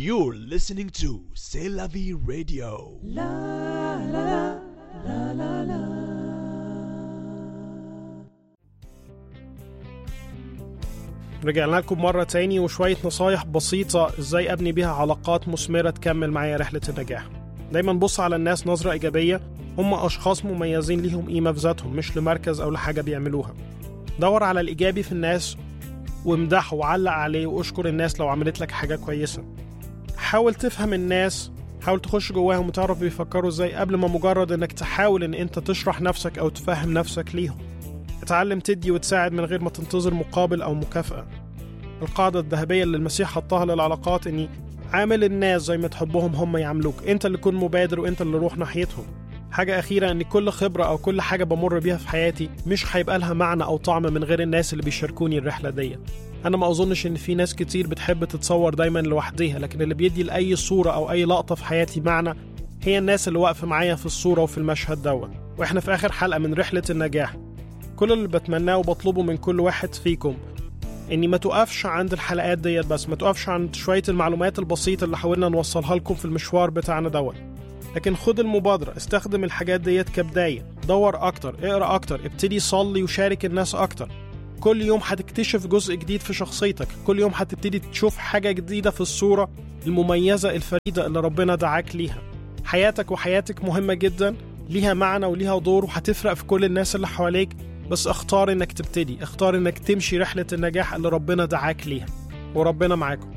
You're listening to C'est la vie radio. رجعنا لكم مرة تاني وشوية نصايح بسيطة ازاي ابني بيها علاقات مثمرة تكمل معايا رحلة النجاح دايما بص على الناس نظرة إيجابية هم أشخاص مميزين ليهم قيمة في ذاتهم مش لمركز أو لحاجة بيعملوها دور على الإيجابي في الناس وامدحه وعلق عليه واشكر الناس لو عملت لك حاجة كويسة حاول تفهم الناس حاول تخش جواهم وتعرف بيفكروا ازاي قبل ما مجرد انك تحاول ان انت تشرح نفسك او تفهم نفسك ليهم اتعلم تدي وتساعد من غير ما تنتظر مقابل او مكافأة القاعدة الذهبية اللي المسيح حطها للعلاقات اني عامل الناس زي ما تحبهم هم يعاملوك انت اللي كن مبادر وانت اللي روح ناحيتهم حاجة أخيرة إن كل خبرة أو كل حاجة بمر بيها في حياتي مش هيبقى لها معنى أو طعم من غير الناس اللي بيشاركوني الرحلة دي أنا ما أظنش إن في ناس كتير بتحب تتصور دايما لوحديها لكن اللي بيدي لأي صورة أو أي لقطة في حياتي معنى هي الناس اللي واقفة معايا في الصورة وفي المشهد دون وإحنا في آخر حلقة من رحلة النجاح كل اللي بتمناه وبطلبه من كل واحد فيكم اني ما توقفش عند الحلقات ديت بس ما توقفش عند شويه المعلومات البسيطه اللي حاولنا نوصلها لكم في المشوار بتاعنا دوت لكن خد المبادرة استخدم الحاجات ديت كبداية دور أكتر اقرأ أكتر ابتدي صلي وشارك الناس أكتر كل يوم هتكتشف جزء جديد في شخصيتك كل يوم هتبتدي تشوف حاجة جديدة في الصورة المميزة الفريدة اللي ربنا دعاك ليها حياتك وحياتك مهمة جدا ليها معنى وليها دور وهتفرق في كل الناس اللي حواليك بس اختار انك تبتدي اختار انك تمشي رحلة النجاح اللي ربنا دعاك ليها وربنا معاكم